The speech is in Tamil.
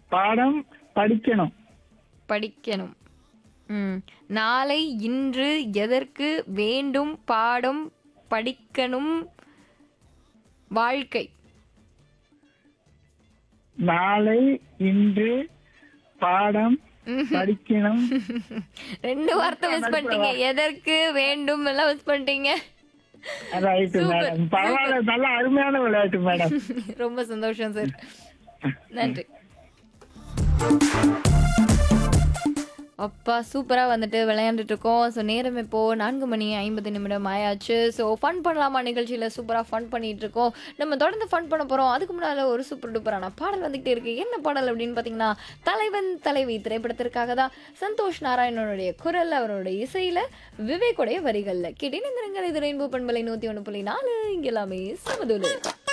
பாடம் படிக்கணும் படிக்கணும் ம் நாளை இன்று எதற்கு வேண்டும் பாடம் படிக்கணும் வாழ்க்கை நாளை இன்று பாடம் படிக்கணும் ரெண்டு வார்த்தை மிஸ் பண்ணிட்டீங்க எதற்கு வேண்டும் எல்லாம் மிஸ் பண்ணிட்டீங்க ரைட்டு மேடம் பரவாயில்ல நல்ல அருமையான விளையாட்டு மேடம் ரொம்ப சந்தோஷம் சார் நன்றி அப்பா சூப்பராக வந்துட்டு விளையாண்டுட்டு இருக்கோம் ஸோ நேரம் இப்போ நான்கு மணி ஐம்பது நிமிடம் ஆயாச்சு ஸோ ஃபன் பண்ணலாமா நிகழ்ச்சியில் சூப்பராக ஃபன் பண்ணிட்டு இருக்கோம் நம்ம தொடர்ந்து ஃபன் பண்ண போகிறோம் அதுக்கு முன்னால் ஒரு சூப்பர் டூப்பரான பாடல் வந்துகிட்டே இருக்கு என்ன பாடல் அப்படின்னு பார்த்தீங்கன்னா தலைவன் தலைவி திரைப்படத்திற்காக தான் சந்தோஷ் நாராயணனுடைய குரல் அவருடைய இசையில் விவேக்குடைய வரிகளில் கேட்டேன் இது ரெயின்போ பண்பலை நூற்றி ஒன்று புள்ளி நாலு இங்கே எல்லாமே சமதுலு